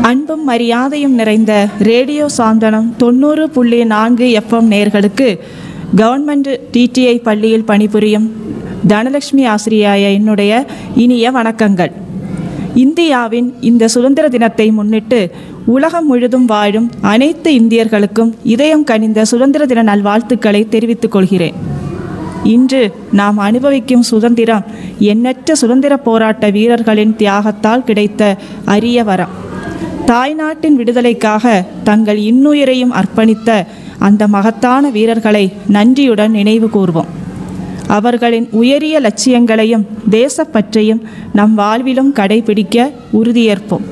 அன்பும் மரியாதையும் நிறைந்த ரேடியோ சாந்தனம் தொண்ணூறு புள்ளி நான்கு எஃப்எம் நேர்களுக்கு கவர்மெண்ட் டிடிஐ பள்ளியில் பணிபுரியும் தனலட்சுமி ஆசிரியாய என்னுடைய இனிய வணக்கங்கள் இந்தியாவின் இந்த சுதந்திர தினத்தை முன்னிட்டு உலகம் முழுதும் வாழும் அனைத்து இந்தியர்களுக்கும் இதயம் கனிந்த சுதந்திர தின நல்வாழ்த்துக்களை தெரிவித்துக் கொள்கிறேன் இன்று நாம் அனுபவிக்கும் சுதந்திரம் எண்ணற்ற சுதந்திர போராட்ட வீரர்களின் தியாகத்தால் கிடைத்த அரிய வரம் தாய்நாட்டின் விடுதலைக்காக தங்கள் இன்னுயிரையும் அர்ப்பணித்த அந்த மகத்தான வீரர்களை நன்றியுடன் நினைவு கூர்வோம் அவர்களின் உயரிய லட்சியங்களையும் தேசப்பற்றையும் நம் வாழ்விலும் கடைபிடிக்க உறுதியேற்போம்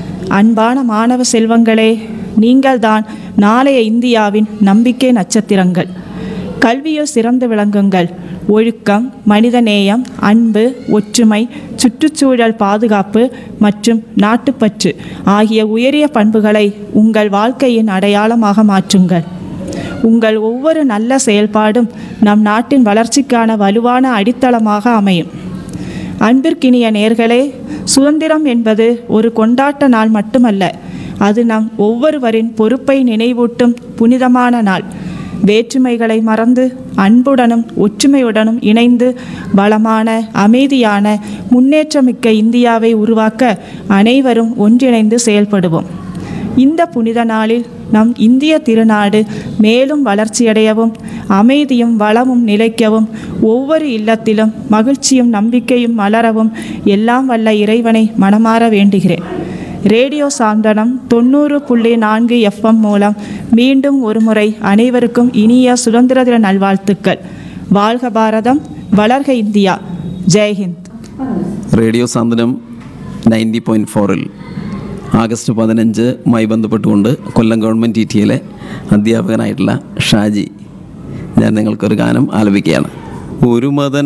அன்பான மாணவ செல்வங்களே நீங்கள்தான் நாளைய இந்தியாவின் நம்பிக்கை நட்சத்திரங்கள் கல்வியில் சிறந்து விளங்குங்கள் ஒழுக்கம் மனிதநேயம் அன்பு ஒற்றுமை சுற்றுச்சூழல் பாதுகாப்பு மற்றும் நாட்டுப்பற்று ஆகிய உயரிய பண்புகளை உங்கள் வாழ்க்கையின் அடையாளமாக மாற்றுங்கள் உங்கள் ஒவ்வொரு நல்ல செயல்பாடும் நம் நாட்டின் வளர்ச்சிக்கான வலுவான அடித்தளமாக அமையும் அன்பிற்கினிய நேர்களே சுதந்திரம் என்பது ஒரு கொண்டாட்ட நாள் மட்டுமல்ல அது நம் ஒவ்வொருவரின் பொறுப்பை நினைவூட்டும் புனிதமான நாள் வேற்றுமைகளை மறந்து அன்புடனும் ஒற்றுமையுடனும் இணைந்து வளமான அமைதியான முன்னேற்றமிக்க இந்தியாவை உருவாக்க அனைவரும் ஒன்றிணைந்து செயல்படுவோம் இந்த புனித நாளில் நம் இந்திய திருநாடு மேலும் வளர்ச்சியடையவும் அமைதியும் வளமும் நிலைக்கவும் ஒவ்வொரு இல்லத்திலும் மகிழ்ச்சியும் நம்பிக்கையும் மலரவும் எல்லாம் வல்ல இறைவனை மனமாற வேண்டுகிறேன் ரேடியோ சாந்தனம் தொண்ணூறு புள்ளி நான்கு எஃப்எம் மூலம் மீண்டும் ஒருமுறை அனைவருக்கும் இனிய சுதந்திர தின நல்வாழ்த்துக்கள் வாழ்க பாரதம் வளர்க இந்தியா ஜெய்ஹிந்த் റേഡിയോ സാന്ത്വനം നയൻറ്റി പോയിൻറ്റ് ഫോറിൽ ആഗസ്റ്റ് പതിനഞ്ചുമായി ബന്ധപ്പെട്ടുകൊണ്ട് കൊല്ലം ഗവൺമെൻറ് ടി ടിയിലെ അധ്യാപകനായിട്ടുള്ള ഷാജി ഞാൻ നിങ്ങൾക്കൊരു ഗാനം ആലപിക്കുകയാണ് ഒരു മതൻ